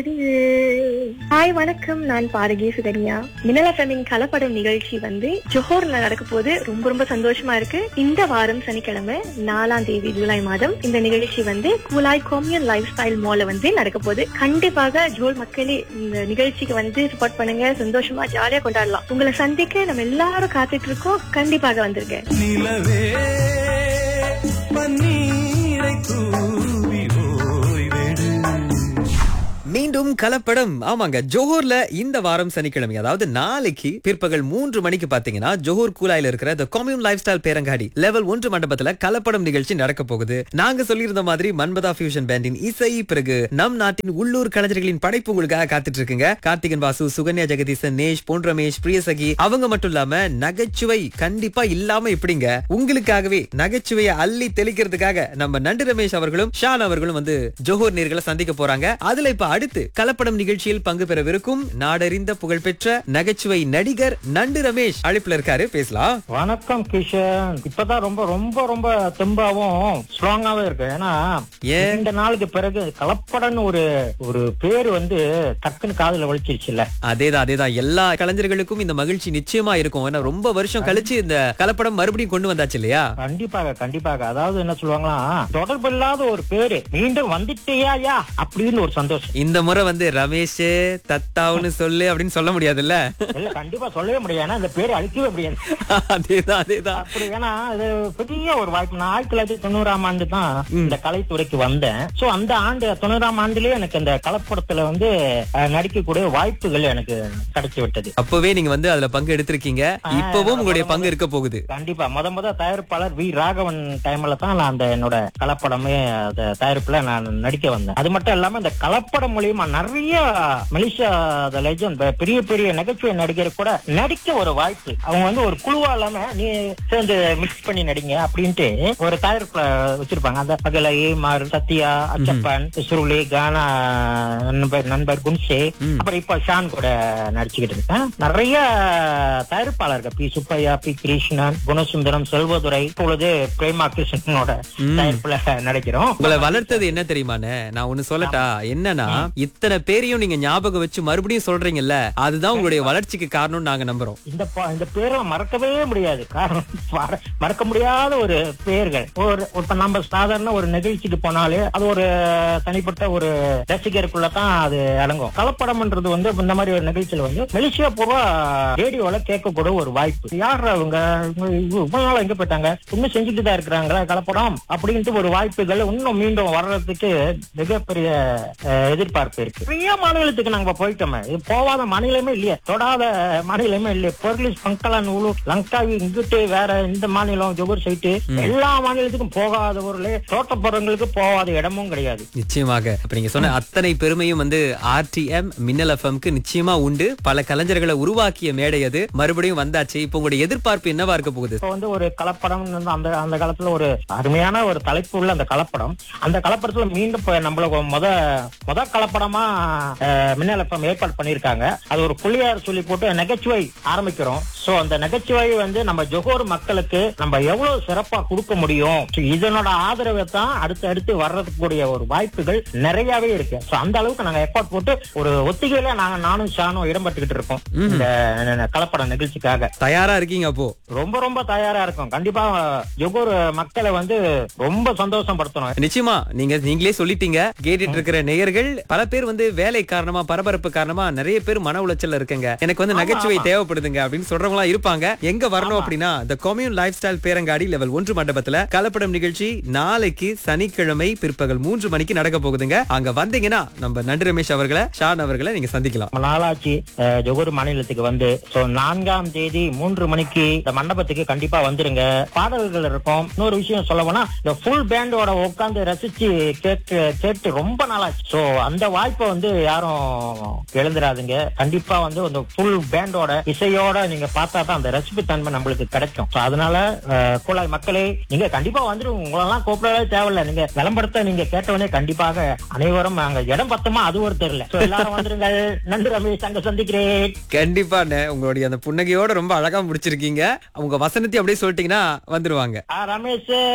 Hi வணக்கம் நான் பாரகி சுகன்யா மினல் எஃப்எம்மின் கலப்படம் நிகழ்ச்சி வந்து ஜோஹர்ல நடக்க போது ரொம்ப ரொம்ப சந்தோஷமா இருக்கு இந்த வாரம் சனிக்கிழமை நாலாம் தேதி ஜூலை மாதம் இந்த நிகழ்ச்சி வந்து கூலாய் கோமியன் லைஃப் ஸ்டைல் மால்ல வந்து நடக்க போகுது கண்டிப்பாக ஜோல் மக்களே இந்த நிகழ்ச்சிக்கு வந்து சப்போர்ட் பண்ணுங்க சந்தோஷமா ஜாலியா கொண்டாடலாம் உங்களை சந்திக்க நம்ம எல்லாரும் காத்துட்டு இருக்கோம் கண்டிப்பாக வந்திருங்க நிலவே பன்னீரை தூவி ஓய்வெடு மீண்டும் கலப்படம் ஆமாங்க ஜோஹர்ல இந்த வாரம் சனிக்கிழமை அதாவது நாளைக்கு பிற்பகல் மூன்று மணிக்கு பாத்தீங்கன்னா ஜோஹர் கூலாயில இருக்கிற த கம்யூன் லைஃப் ஸ்டைல் பேரங்காடி லெவல் ஒன்று மண்டபத்துல கலப்படம் நிகழ்ச்சி நடக்க போகுது நாங்க சொல்லியிருந்த மாதிரி மன்மதா ஃபியூஷன் பேண்டின் இசை பிறகு நம் நாட்டின் உள்ளூர் கலைஞர்களின் படைப்பு உங்களுக்காக காத்துட்டு இருக்குங்க கார்த்திகன் வாசு சுகன்யா ஜெகதீசன் நேஷ் பொன் ரமேஷ் பிரியசகி அவங்க மட்டும் இல்லாம நகைச்சுவை கண்டிப்பா இல்லாம எப்படிங்க உங்களுக்காகவே நகைச்சுவையை அள்ளி தெளிக்கிறதுக்காக நம்ம நண்டு ரமேஷ் அவர்களும் ஷான் அவர்களும் வந்து ஜோஹர் நேர்களை சந்திக்க போறாங்க அதுல இப்ப அடுத்து கலப்படம் நிகழ்ச்சியில் பங்கு பெறவிருக்கும் நாடறிந்த புகழ்பெற்ற நகைச்சுவை நடிகர் நண்டு ரமேஷ் அழைப்புல இருக்காரு பேசலாம் வணக்கம் கிஷன் இப்பதான் ரொம்ப ரொம்ப ரொம்ப தெம்பாவும் ஸ்ட்ராங்காவும் இருக்கு ஏன்னா ஏன்? இந்த நாளுக்கு பிறகு கலப்படன்னு ஒரு ஒரு பேர் வந்து டக்குன்னு காதுல ஒழிச்சிருச்சுல்ல அதேதான் அதேதான் எல்லா கலைஞர்களுக்கும் இந்த மகிழ்ச்சி நிச்சயமா இருக்கும் ஏன்னா ரொம்ப வருஷம் கழிச்சு இந்த கலப்படம் மறுபடியும் கொண்டு வந்தாச்சு இல்லையா கண்டிப்பாக கண்டிப்பாக அதாவது என்ன சொல்லுவாங்களாம் தொடர்பு இல்லாத ஒரு பேரு மீண்டும் வந்துட்டியாயா அப்படின்னு ஒரு சந்தோஷம் இந்த முறை வந்து ரமேஷ் தத்தாவுன்னு சொல்லு அப்படின்னு சொல்ல முடியாதுல்ல இல்ல கண்டிப்பா சொல்லவே முடியாது ஏன்னா இந்த பேரை அழிக்கவே முடியாது அதேதான் அதேதான் அப்படி ஏன்னா இது பெரிய ஒரு வாய்ப்பு நான் ஆயிரத்தி தொள்ளாயிரத்தி தொண்ணூறாம் ஆண்டு தான் இந்த கலைத்துறைக்கு வந்தேன் சோ அந்த ஆண்டு தொண்ணூறாம் ஆண்டுலயே எனக்கு இந்த கலப்படத்துல வந்து அஹ், நடிக்கக்கூடிய வாய்ப்புகள் எனக்கு கிடைச்சு விட்டது அப்பவே நீங்க வந்து அதுல பங்கு எடுத்திருக்கீங்க இப்பவும் உங்களுடைய பங்கு இருக்க போகுது கண்டிப்பா முத முத தயாரிப்பாளர் வி ராகவன் டைம்ல தான் நான் அந்த என்னோட கலப்படமே அந்த தயாரிப்புல நான் நடிக்க வந்தேன் அது மட்டும் இல்லாம இந்த கலப்படம் மூலியமா நிறைய மலேசியா லெஜண்ட் பெரிய பெரிய நகைச்சுவை நடிகர் கூட நடிக்க ஒரு வாய்ப்பு அவங்க வந்து ஒரு குழுவா இல்லாம நீ சேர்ந்து மிக்ஸ் பண்ணி நடிங்க அப்படின்ட்டு ஒரு தயாரிப்புல வச்சிருப்பாங்க அந்த பகல ஏமார் சத்யா அச்சப்பன் சுருளி கானா நண்பர் நண்பர் குன்சே அப்புறம் இப்ப ஷான் கூட நடிச்சுக்கிட்டு இருக்கேன் நிறைய தயாரிப்பாளர்கள் பி சுப்பையா பி கிருஷ்ணன் குணசுந்தரம் செல்வதுரை இப்பொழுது பிரேமா கிருஷ்ணனோட தயாரிப்புல நடிக்கிறோம் உங்களை வளர்த்தது என்ன தெரியுமாண்ணே நான் ஒண்ணு சொல்லட்டா என்னன்னா இத்தனை பேரையும் நீங்க ஞாபகம் வச்சு மறுபடியும் சொல்றீங்கல்ல அதுதான் உங்களுடைய வளர்ச்சிக்கு காரணம்னு நாங்க நம்புறோம் இந்த ப- இந்த பேரை மறக்கவே முடியாது காரணம் மற- மறக்க முடியாத ஒரு பெயர்கள் ஒரு இப்ப நம்ம சாதாரண ஒரு நிகழ்ச்சிக்கு போனாலே அது ஒரு தனிப்பட்ட ஒரு ரசிகருக்குள்ள தான் அது அடங்கும் கலப்படம்ன்றது வந்து இந்த மாதிரி ஒரு நிகழ்ச்சியில வந்து மலேசியா பூர்வா ரேடியோல கேட்கக்கூடிய ஒரு வாய்ப்பு யார் அவங்க இவங்க இவ்வளவு நாள் எங்க போயிட்டாங்க இன்னும் செஞ்சுட்டு தான் இருக்கிறாங்களா கலப்படம் அப்படின்ட்டு ஒரு வாய்ப்புகள் இன்னும் மீண்டும் வர்றதுக்கு மிகப்பெரிய அஹ், எதிர்பார்ப்பு இருக்கு நிறைய மாநிலத்துக்கு நாங்க போயிட்டோமே இது போகாத மாநிலமே இல்லையே தொடாத மாநிலமே இல்லையே பொருளிஸ் பங்கலான் உழு லங்காவி இங்கிட்டு வேற இந்த மாநிலம் ஜொகூர் சைட்டு எல்லா மாநிலத்துக்கும் போகாதவர்களே தோட்டப்புறங்களுக்கு போகாத இடமும் கிடையாது நிச்சயமாக அப்ப நீங்க சொன்ன அத்தனை பெருமையும் வந்து ஆர்டிஎம் மின்னல் எஃப்எம்க்கு நிச்சயமா உண்டு பல கலைஞர்களை உருவாக்கிய மேடை அது மறுபடியும் வந்தாச்சு இப்போ உங்களுடைய எதிர்பார்ப்பு என்னவா இருக்க போகுது இப்ப வந்து ஒரு கலப்படம் அந்த அந்த காலத்துல ஒரு அருமையான ஒரு தலைப்பு உள்ள அந்த கலப்படம் அந்த கலப்படத்துல மீண்டும் இப்ப நம்மள முத முத கலப்படமா அஹ், மின்னல் எஃப்எம் ஏற்பாடு பண்ணிருக்காங்க அது ஒரு புள்ளியார் சொல்லி போட்டு நகைச்சுவை ஆரம்பிக்கிறோம் சோ அந்த நகைச்சுவை வந்து நம்ம ஜொகோர் மக்களுக்கு நம்ம எவ்வளவு சிறப்பா கொடுக்க முடியும் So, இதனோட ஆதரவை தான் அடுத்து அடுத்து வர்றதுக்கூடிய ஒரு வாய்ப்புகள் நிறையவே இருக்கு சோ அந்த அளவுக்கு நாங்க எஃபோர்ட் போட்டு ஒரு ஒத்திகையில நாங்க நானும் ஷானும் இடம்பெற்றுக்கிட்டு இருக்கோம் இந்த கலப்பட நிகழ்ச்சிக்காக தயாரா இருக்கீங்க அப்போ ரொம்ப ரொம்ப தயாரா இருக்கும் கண்டிப்பா ஜொகூர் மக்களை வந்து ரொம்ப சந்தோஷப்படுத்தணும் நிச்சயமா நீங்க நீங்களே சொல்லிட்டீங்க கேட்டுட்டு இருக்கிற நேயர்கள் பல பேர் வந்து வேலை காரணமா பரபரப்பு காரணமா நிறைய பேர் மன உளைச்சல்ல இருக்குங்க எனக்கு வந்து நகைச்சுவை தேவைப்படுதுங்க அப்படின்னு சொல்றவங்களா இருப்பாங்க எங்க வரணும் அப்படின்னா இந்த கொம்யூன் லைஃப் ஸ்டைல் பேரங்காடி லெவல் ஒன்று மண்டபத்துல கலப்படம் நிகழ்ச்சி நாளைக்கு சனிக்கிழமை பிற்பகல் மூன்று மணிக்கு நடக்க போகுதுங்க அங்க வந்தீங்கன்னா நம்ம நண்டு ரமேஷ் அவர்களை ஷான் அவர்களை நீங்க சந்திக்கலாம் ரொம்ப நாளாச்சு அஹ், ஜொகூர் மாநிலத்துக்கு வந்து சோ நான்காம் தேதி மூன்று மணிக்கு இந்த மண்டபத்துக்கு கண்டிப்பா வந்துருங்க பாடல்கள் இருக்கும் இன்னொரு விஷயம் சொல்ல போனா இந்த ஃபுல் பேண்டோட உட்கார்ந்து ரசிச்சு கேட்டு கேட்டு ரொம்ப நாளாச்சு சோ அந்த வாய்ப்பை வந்து யாரும் எழுந்துடாதுங்க கண்டிப்பா வந்து அந்த ஃபுல் பேண்டோட இசையோட நீங்க பார்த்தா தான் அந்த ரசிப்பு தன்மை நம்மளுக்கு கிடைக்கும் So, அதனால அஹ், கூலாய் மக்களே நீங்க கண்டிப்பா வந்துருங்க உங்களெல்லாம் கூப்பிடவே தேவையில்ல நீங்க விளம்பரத்தை நீங்க கேட்டவனே கண்டிப்பாக அனைவரும் அங்க இடம் பத்தமா அது ஒரு தெரியல So, எல்லாரும் வந்துருங்க நன்றி ரமேஷ் அங்க சந்திக்கிறேன் கண்டிப்பா உங்களுடைய அந்த புன்னகையோட ரொம்ப அழகா முடிச்சிருக்கீங்க உங்க வசனத்தை அப்படியே சொல்லிட்டீங்கன்னா வந்துருவாங்க ஆ, ரமேஷ்